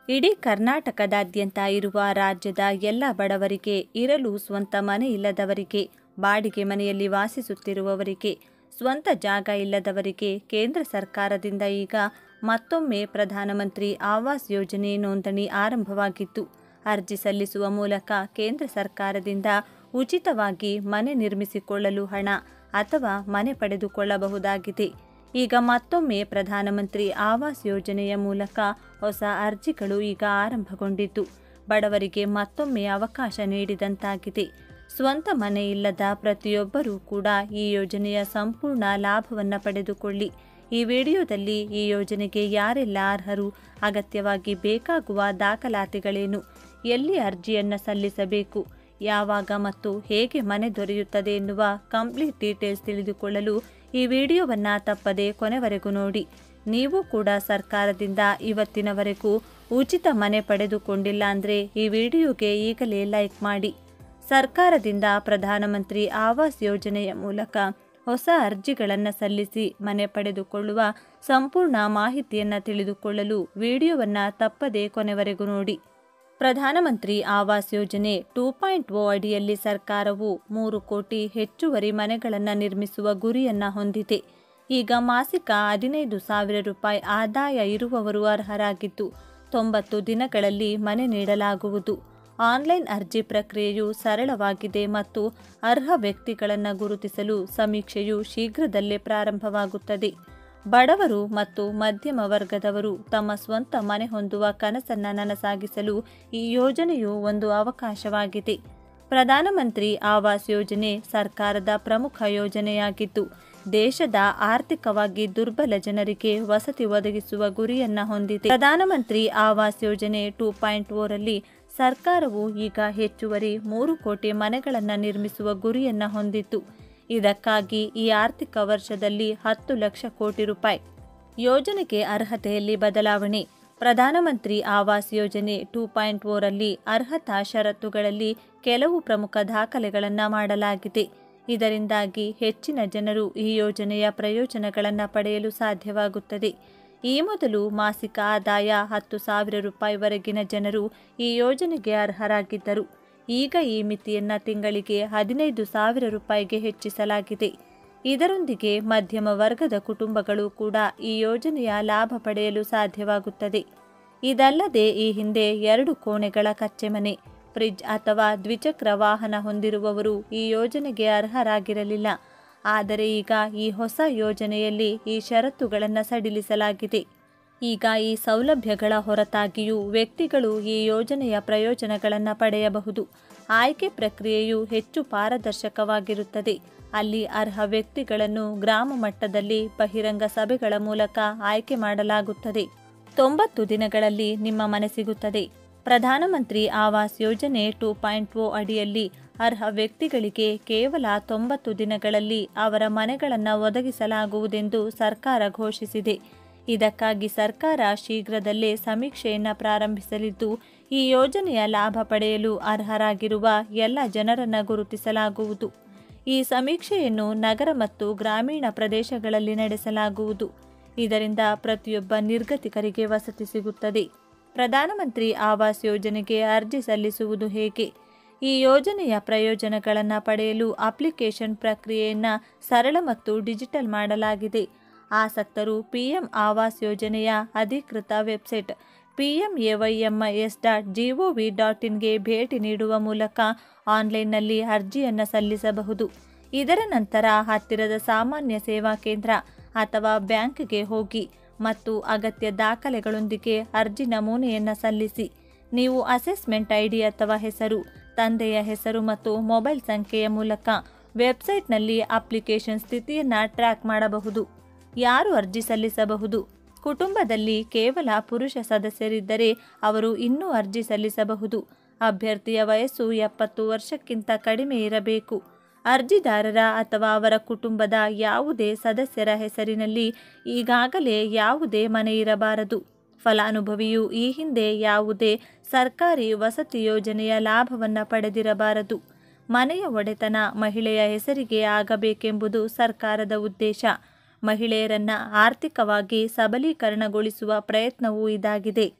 ಇಡೀ ಕರ್ನಾಟಕದಾದ್ಯಂತ ಇರುವ ರಾಜ್ಯದ ಎಲ್ಲ ಬಡವರಿಗೆ ಇರಲು ಸ್ವಂತ ಮನೆ ಇಲ್ಲದವರಿಗೆ ಬಾಡಿಗೆ ಮನೆಯಲ್ಲಿ ವಾಸಿಸುತ್ತಿರುವವರಿಗೆ ಸ್ವಂತ ಜಾಗ ಇಲ್ಲದವರಿಗೆ ಕೇಂದ್ರ ಸರ್ಕಾರದಿಂದ ಈಗ ಮತ್ತೊಮ್ಮೆ ಪ್ರಧಾನಮಂತ್ರಿ ಆವಾಸ್ ಯೋಜನೆ ನೋಂದಣಿ ಆರಂಭವಾಗಿತ್ತು ಅರ್ಜಿ ಸಲ್ಲಿಸುವ ಮೂಲಕ ಕೇಂದ್ರ ಸರ್ಕಾರದಿಂದ ಉಚಿತವಾಗಿ ಮನೆ ನಿರ್ಮಿಸಿಕೊಳ್ಳಲು ಹಣ ಅಥವಾ ಮನೆ ಪಡೆದುಕೊಳ್ಳಬಹುದಾಗಿದೆ ಈಗ ಮತ್ತೊಮ್ಮೆ ಪ್ರಧಾನಮಂತ್ರಿ ಆವಾಸ್ ಯೋಜನೆಯ ಮೂಲಕ ಹೊಸ ಅರ್ಜಿಗಳು ಈಗ ಆರಂಭಗೊಂಡಿದ್ದು ಬಡವರಿಗೆ ಮತ್ತೊಮ್ಮೆ ಅವಕಾಶ ನೀಡಿದಂತಾಗಿದೆ ಸ್ವಂತ ಮನೆ ಇಲ್ಲದ ಪ್ರತಿಯೊಬ್ಬರೂ ಕೂಡ ಈ ಯೋಜನೆಯ ಸಂಪೂರ್ಣ ಲಾಭವನ್ನು ಪಡೆದುಕೊಳ್ಳಿ ಈ ವಿಡಿಯೋದಲ್ಲಿ ಈ ಯೋಜನೆಗೆ ಯಾರೆಲ್ಲ ಅರ್ಹರು ಅಗತ್ಯವಾಗಿ ಬೇಕಾಗುವ ದಾಖಲಾತಿಗಳೇನು ಎಲ್ಲಿ ಅರ್ಜಿಯನ್ನು ಸಲ್ಲಿಸಬೇಕು ಯಾವಾಗ ಮತ್ತು ಹೇಗೆ ಮನೆ ದೊರೆಯುತ್ತದೆ ಎನ್ನುವ ಕಂಪ್ಲೀಟ್ ಡೀಟೇಲ್ಸ್ ತಿಳಿದುಕೊಳ್ಳಲು ಈ ವಿಡಿಯೋವನ್ನು ತಪ್ಪದೆ ಕೊನೆವರೆಗೂ ನೋಡಿ ನೀವು ಕೂಡ ಸರ್ಕಾರದಿಂದ ಇವತ್ತಿನವರೆಗೂ ಉಚಿತ ಮನೆ ಪಡೆದುಕೊಂಡಿಲ್ಲ ಅಂದರೆ ಈ ವಿಡಿಯೋಗೆ ಈಗಲೇ ಲೈಕ್ ಮಾಡಿ ಸರ್ಕಾರದಿಂದ ಪ್ರಧಾನಮಂತ್ರಿ ಆವಾಸ್ ಯೋಜನೆಯ ಮೂಲಕ ಹೊಸ ಅರ್ಜಿಗಳನ್ನು ಸಲ್ಲಿಸಿ ಮನೆ ಪಡೆದುಕೊಳ್ಳುವ ಸಂಪೂರ್ಣ ಮಾಹಿತಿಯನ್ನು ತಿಳಿದುಕೊಳ್ಳಲು ವಿಡಿಯೋವನ್ನು ತಪ್ಪದೇ ಕೊನೆವರೆಗೂ ನೋಡಿ ಪ್ರಧಾನಮಂತ್ರಿ ಆವಾಸ್ ಯೋಜನೆ ಟೂ ಪಾಯಿಂಟ್ ಓ ಅಡಿಯಲ್ಲಿ ಸರ್ಕಾರವು ಮೂರು ಕೋಟಿ ಹೆಚ್ಚುವರಿ ಮನೆಗಳನ್ನು ನಿರ್ಮಿಸುವ ಗುರಿಯನ್ನು ಹೊಂದಿದೆ ಈಗ ಮಾಸಿಕ ಹದಿನೈದು ಸಾವಿರ ರೂಪಾಯಿ ಆದಾಯ ಇರುವವರು ಅರ್ಹರಾಗಿದ್ದು ತೊಂಬತ್ತು ದಿನಗಳಲ್ಲಿ ಮನೆ ನೀಡಲಾಗುವುದು ಆನ್ಲೈನ್ ಅರ್ಜಿ ಪ್ರಕ್ರಿಯೆಯು ಸರಳವಾಗಿದೆ ಮತ್ತು ಅರ್ಹ ವ್ಯಕ್ತಿಗಳನ್ನು ಗುರುತಿಸಲು ಸಮೀಕ್ಷೆಯು ಶೀಘ್ರದಲ್ಲೇ ಪ್ರಾರಂಭವಾಗುತ್ತದೆ ಬಡವರು ಮತ್ತು ಮಧ್ಯಮ ವರ್ಗದವರು ತಮ್ಮ ಸ್ವಂತ ಮನೆ ಹೊಂದುವ ಕನಸನ್ನು ನನಸಾಗಿಸಲು ಈ ಯೋಜನೆಯು ಒಂದು ಅವಕಾಶವಾಗಿದೆ ಪ್ರಧಾನಮಂತ್ರಿ ಆವಾಸ್ ಯೋಜನೆ ಸರ್ಕಾರದ ಪ್ರಮುಖ ಯೋಜನೆಯಾಗಿದ್ದು ದೇಶದ ಆರ್ಥಿಕವಾಗಿ ದುರ್ಬಲ ಜನರಿಗೆ ವಸತಿ ಒದಗಿಸುವ ಗುರಿಯನ್ನ ಹೊಂದಿದೆ ಪ್ರಧಾನಮಂತ್ರಿ ಆವಾಸ್ ಯೋಜನೆ ಟೂ ಪಾಯಿಂಟ್ ಓರಲ್ಲಿ ಸರ್ಕಾರವು ಈಗ ಹೆಚ್ಚುವರಿ ಮೂರು ಕೋಟಿ ಮನೆಗಳನ್ನು ನಿರ್ಮಿಸುವ ಗುರಿಯನ್ನ ಹೊಂದಿತ್ತು ಇದಕ್ಕಾಗಿ ಈ ಆರ್ಥಿಕ ವರ್ಷದಲ್ಲಿ ಹತ್ತು ಲಕ್ಷ ಕೋಟಿ ರೂಪಾಯಿ ಯೋಜನೆಗೆ ಅರ್ಹತೆಯಲ್ಲಿ ಬದಲಾವಣೆ ಪ್ರಧಾನಮಂತ್ರಿ ಆವಾಸ್ ಯೋಜನೆ ಟೂ ಪಾಯಿಂಟ್ ಓರಲ್ಲಿ ಅರ್ಹತಾ ಷರತ್ತುಗಳಲ್ಲಿ ಕೆಲವು ಪ್ರಮುಖ ದಾಖಲೆಗಳನ್ನು ಮಾಡಲಾಗಿದೆ ಇದರಿಂದಾಗಿ ಹೆಚ್ಚಿನ ಜನರು ಈ ಯೋಜನೆಯ ಪ್ರಯೋಜನಗಳನ್ನು ಪಡೆಯಲು ಸಾಧ್ಯವಾಗುತ್ತದೆ ಈ ಮೊದಲು ಮಾಸಿಕ ಆದಾಯ ಹತ್ತು ಸಾವಿರ ರೂಪಾಯಿವರೆಗಿನ ಜನರು ಈ ಯೋಜನೆಗೆ ಅರ್ಹರಾಗಿದ್ದರು ಈಗ ಈ ಮಿತಿಯನ್ನು ತಿಂಗಳಿಗೆ ಹದಿನೈದು ಸಾವಿರ ರೂಪಾಯಿಗೆ ಹೆಚ್ಚಿಸಲಾಗಿದೆ ಇದರೊಂದಿಗೆ ಮಧ್ಯಮ ವರ್ಗದ ಕುಟುಂಬಗಳು ಕೂಡ ಈ ಯೋಜನೆಯ ಲಾಭ ಪಡೆಯಲು ಸಾಧ್ಯವಾಗುತ್ತದೆ ಇದಲ್ಲದೆ ಈ ಹಿಂದೆ ಎರಡು ಕೋಣೆಗಳ ಕಚ್ಚೆ ಮನೆ ಫ್ರಿಡ್ಜ್ ಅಥವಾ ದ್ವಿಚಕ್ರ ವಾಹನ ಹೊಂದಿರುವವರು ಈ ಯೋಜನೆಗೆ ಅರ್ಹರಾಗಿರಲಿಲ್ಲ ಆದರೆ ಈಗ ಈ ಹೊಸ ಯೋಜನೆಯಲ್ಲಿ ಈ ಷರತ್ತುಗಳನ್ನು ಸಡಿಲಿಸಲಾಗಿದೆ ಈಗ ಈ ಸೌಲಭ್ಯಗಳ ಹೊರತಾಗಿಯೂ ವ್ಯಕ್ತಿಗಳು ಈ ಯೋಜನೆಯ ಪ್ರಯೋಜನಗಳನ್ನು ಪಡೆಯಬಹುದು ಆಯ್ಕೆ ಪ್ರಕ್ರಿಯೆಯು ಹೆಚ್ಚು ಪಾರದರ್ಶಕವಾಗಿರುತ್ತದೆ ಅಲ್ಲಿ ಅರ್ಹ ವ್ಯಕ್ತಿಗಳನ್ನು ಗ್ರಾಮ ಮಟ್ಟದಲ್ಲಿ ಬಹಿರಂಗ ಸಭೆಗಳ ಮೂಲಕ ಆಯ್ಕೆ ಮಾಡಲಾಗುತ್ತದೆ ತೊಂಬತ್ತು ದಿನಗಳಲ್ಲಿ ನಿಮ್ಮ ಮನೆ ಸಿಗುತ್ತದೆ ಪ್ರಧಾನಮಂತ್ರಿ ಆವಾಸ್ ಯೋಜನೆ ಟೂ ಪಾಯಿಂಟ್ ಓ ಅಡಿಯಲ್ಲಿ ಅರ್ಹ ವ್ಯಕ್ತಿಗಳಿಗೆ ಕೇವಲ ತೊಂಬತ್ತು ದಿನಗಳಲ್ಲಿ ಅವರ ಮನೆಗಳನ್ನು ಒದಗಿಸಲಾಗುವುದೆಂದು ಸರ್ಕಾರ ಘೋಷಿಸಿದೆ ಇದಕ್ಕಾಗಿ ಸರ್ಕಾರ ಶೀಘ್ರದಲ್ಲೇ ಸಮೀಕ್ಷೆಯನ್ನು ಪ್ರಾರಂಭಿಸಲಿದ್ದು ಈ ಯೋಜನೆಯ ಲಾಭ ಪಡೆಯಲು ಅರ್ಹರಾಗಿರುವ ಎಲ್ಲ ಜನರನ್ನು ಗುರುತಿಸಲಾಗುವುದು ಈ ಸಮೀಕ್ಷೆಯನ್ನು ನಗರ ಮತ್ತು ಗ್ರಾಮೀಣ ಪ್ರದೇಶಗಳಲ್ಲಿ ನಡೆಸಲಾಗುವುದು ಇದರಿಂದ ಪ್ರತಿಯೊಬ್ಬ ನಿರ್ಗತಿಕರಿಗೆ ವಸತಿ ಸಿಗುತ್ತದೆ ಪ್ರಧಾನಮಂತ್ರಿ ಆವಾಸ್ ಯೋಜನೆಗೆ ಅರ್ಜಿ ಸಲ್ಲಿಸುವುದು ಹೇಗೆ ಈ ಯೋಜನೆಯ ಪ್ರಯೋಜನಗಳನ್ನು ಪಡೆಯಲು ಅಪ್ಲಿಕೇಶನ್ ಪ್ರಕ್ರಿಯೆಯನ್ನು ಸರಳ ಮತ್ತು ಡಿಜಿಟಲ್ ಮಾಡಲಾಗಿದೆ ಆಸಕ್ತರು ಪಿಎಂ ಆವಾಸ್ ಯೋಜನೆಯ ಅಧಿಕೃತ website PMAYMIS dot GOV dot ಇನ್ಗೆ ಭೇಟಿ ನೀಡುವ ಮೂಲಕ ಆನ್ಲೈನ್ನಲ್ಲಿ ಅರ್ಜಿಯನ್ನು ಸಲ್ಲಿಸಬಹುದು ಇದರ ನಂತರ ಹತ್ತಿರದ ಸಾಮಾನ್ಯ ಸೇವಾ ಕೇಂದ್ರ ಅಥವಾ ಬ್ಯಾಂಕ್ಗೆ ಹೋಗಿ ಮತ್ತು ಅಗತ್ಯ ದಾಖಲೆಗಳೊಂದಿಗೆ ಅರ್ಜಿ ನಮೂನೆಯನ್ನು ಸಲ್ಲಿಸಿ ನೀವು ಅಸೆಸ್ಮೆಂಟ್ ಐಡಿ ಅಥವಾ ಹೆಸರು ತಂದೆಯ ಹೆಸರು ಮತ್ತು ಮೊಬೈಲ್ ಸಂಖ್ಯೆಯ ಮೂಲಕ ವೆಬ್ಸೈಟ್ನಲ್ಲಿ ಅಪ್ಲಿಕೇಶನ್ ಸ್ಥಿತಿಯನ್ನು ಟ್ರ್ಯಾಕ್ ಮಾಡಬಹುದು ಯಾರು ಅರ್ಜಿ ಸಲ್ಲಿಸಬಹುದು ಕುಟುಂಬದಲ್ಲಿ ಕೇವಲ ಪುರುಷ ಸದಸ್ಯರಿದ್ದರೆ ಅವರು ಇನ್ನೂ ಅರ್ಜಿ ಸಲ್ಲಿಸಬಹುದು ಅಭ್ಯರ್ಥಿಯ ವಯಸ್ಸು ಎಪ್ಪತ್ತು ವರ್ಷಕ್ಕಿಂತ ಕಡಿಮೆ ಇರಬೇಕು ಅರ್ಜಿದಾರರ ಅಥವಾ ಅವರ ಕುಟುಂಬದ ಯಾವುದೇ ಸದಸ್ಯರ ಹೆಸರಿನಲ್ಲಿ ಈಗಾಗಲೇ ಯಾವುದೇ ಮನೆ ಇರಬಾರದು ಫಲಾನುಭವಿಯು ಈ ಹಿಂದೆ ಯಾವುದೇ ಸರ್ಕಾರಿ ವಸತಿ ಯೋಜನೆಯ ಲಾಭವನ್ನು ಪಡೆದಿರಬಾರದು ಮನೆಯ ಒಡೆತನ ಮಹಿಳೆಯ ಹೆಸರಿಗೆ ಆಗಬೇಕೆಂಬುದು ಸರ್ಕಾರದ ಉದ್ದೇಶ ಮಹಿಳೆಯರನ್ನ ಆರ್ಥಿಕವಾಗಿ ಸಬಲೀಕರಣಗೊಳಿಸುವ ಪ್ರಯತ್ನವೂ ಇದಾಗಿದೆ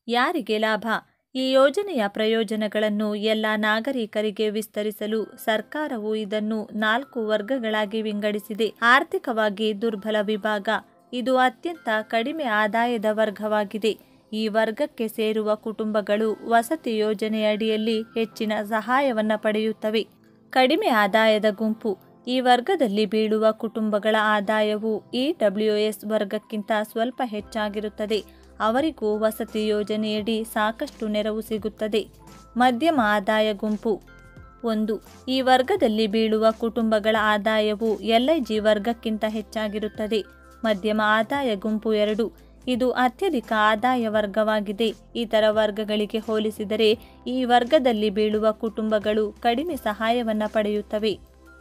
ಯಾರಿಗೆ ಲಾಭ ಈ ಯೋಜನೆಯ ಪ್ರಯೋಜನಗಳನ್ನು ಎಲ್ಲ ನಾಗರಿಕರಿಗೆ ವಿಸ್ತರಿಸಲು ಸರ್ಕಾರವು ಇದನ್ನು ನಾಲ್ಕು ವರ್ಗಗಳಾಗಿ ವಿಂಗಡಿಸಿದೆ ಆರ್ಥಿಕವಾಗಿ ದುರ್ಬಲ ವಿಭಾಗ ಇದು ಅತ್ಯಂತ ಕಡಿಮೆ ಆದಾಯದ ವರ್ಗವಾಗಿದೆ ಈ ವರ್ಗಕ್ಕೆ ಸೇರುವ ಕುಟುಂಬಗಳು ವಸತಿ ಯೋಜನೆಯಡಿಯಲ್ಲಿ ಹೆಚ್ಚಿನ ಸಹಾಯವನ್ನು ಪಡೆಯುತ್ತವೆ ಕಡಿಮೆ ಆದಾಯದ ಗುಂಪು ಈ ವರ್ಗದಲ್ಲಿ ಬೀಳುವ ಕುಟುಂಬಗಳ ಆದಾಯವು ಇ ಡಬ್ಲ್ಯೂ ಎಸ್ ವರ್ಗಕ್ಕಿಂತ ಸ್ವಲ್ಪ ಹೆಚ್ಚಾಗಿರುತ್ತದೆ ಅವರಿಗೂ ವಸತಿ ಯೋಜನೆಯಡಿ ಸಾಕಷ್ಟು ನೆರವು ಸಿಗುತ್ತದೆ ಮಧ್ಯಮ ಆದಾಯ ಗುಂಪು ಒಂದು ಈ ವರ್ಗದಲ್ಲಿ ಬೀಳುವ ಕುಟುಂಬಗಳ ಆದಾಯವು ಎಲ್ಐಜಿ ವರ್ಗಕ್ಕಿಂತ ಹೆಚ್ಚಾಗಿರುತ್ತದೆ ಮಧ್ಯಮ ಆದಾಯ ಗುಂಪು ಎರಡು ಇದು ಅತ್ಯಧಿಕ ಆದಾಯ ವರ್ಗವಾಗಿದೆ ಇತರ ವರ್ಗಗಳಿಗೆ ಹೋಲಿಸಿದರೆ ಈ ವರ್ಗದಲ್ಲಿ ಬೀಳುವ ಕುಟುಂಬಗಳು ಕಡಿಮೆ ಸಹಾಯವನ್ನು ಪಡೆಯುತ್ತವೆ